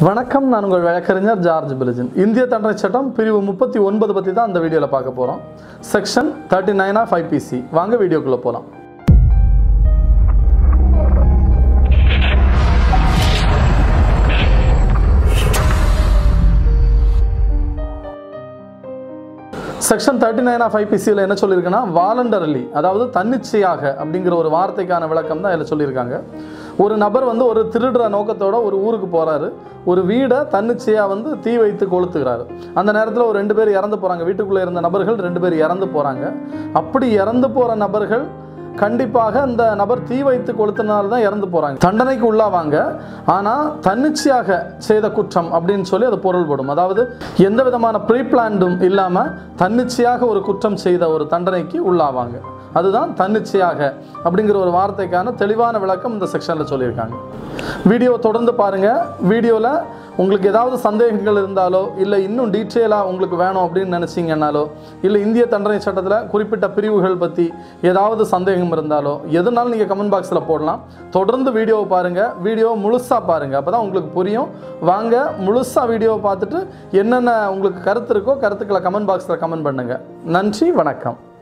வணக்கம் நான் உங்கள் வழக்கறிஞர் ஜார்ஜ் பிலிஜன் இந்திய தண்டனை சட்டம் பிரிவு முப்பத்தி ஒன்பது பற்றி தான் அந்த வீடியோவில் பார்க்க போகிறோம் section thirty nine of IPC வாங்க வீடியோக்குள்ளே போகலாம் செக்ஷன் தேர்ட்டி நைன் ஆஃப் ஐபிசியில் என்ன சொல்லியிருக்குன்னா வாலண்டரலி அதாவது தன்னிச்சையாக அப்படிங்கிற ஒரு வார்த்தைக்கான விளக்கம் தான் இதில் சொல்லியிருக்காங்க ஒரு நபர் வந்து ஒரு திருடுற நோக்கத்தோட ஒரு ஊருக்கு போகிறாரு ஒரு வீடை தன்னிச்சையாக வந்து தீ வைத்து கொளுத்துகிறாரு அந்த நேரத்தில் ஒரு ரெண்டு பேர் இறந்து போகிறாங்க வீட்டுக்குள்ளே இருந்த நபர்கள் ரெண்டு பேர் இறந்து போகிறாங்க அப்படி இறந்து போகிற நபர்கள் கண்டிப்பாக அந்த நபர் தீ வைத்து கொளுத்தினால தான் இறந்து போகிறாங்க தண்டனைக்கு உள்ளாவாங்க ஆனால் தன்னிச்சையாக செய்த குற்றம் அப்படின்னு சொல்லி அது பொருள்படும் அதாவது எந்த விதமான ப்ரீ பிளான்டும் இல்லாமல் தன்னிச்சையாக ஒரு குற்றம் செய்த ஒரு தண்டனைக்கு உள்ளாவாங்க அதுதான் தன்னிச்சையாக அப்படிங்கிற ஒரு வார்த்தைக்கான தெளிவான விளக்கம் இந்த செக்ஷனில் சொல்லியிருக்காங்க வீடியோ தொடர்ந்து பாருங்கள் வீடியோவில் உங்களுக்கு ஏதாவது சந்தேகங்கள் இருந்தாலோ இல்லை இன்னும் டீட்டெயிலாக உங்களுக்கு வேணும் அப்படின்னு நினச்சிங்கன்னாலோ இல்லை இந்திய தண்டனை சட்டத்தில் குறிப்பிட்ட பிரிவுகள் பற்றி ஏதாவது சந்தேகம் இருந்தாலோ எதுனாலும் நீங்கள் கமெண்ட் பாக்ஸில் போடலாம் தொடர்ந்து வீடியோவை பாருங்கள் வீடியோ முழுசாக பாருங்கள் அப்போ தான் உங்களுக்கு புரியும் வாங்க முழுசாக வீடியோவை பார்த்துட்டு என்னென்ன உங்களுக்கு கருத்து இருக்கோ கருத்துக்களை கமெண்ட் பாக்ஸில் கமெண்ட் பண்ணுங்கள் நன்றி வணக்கம்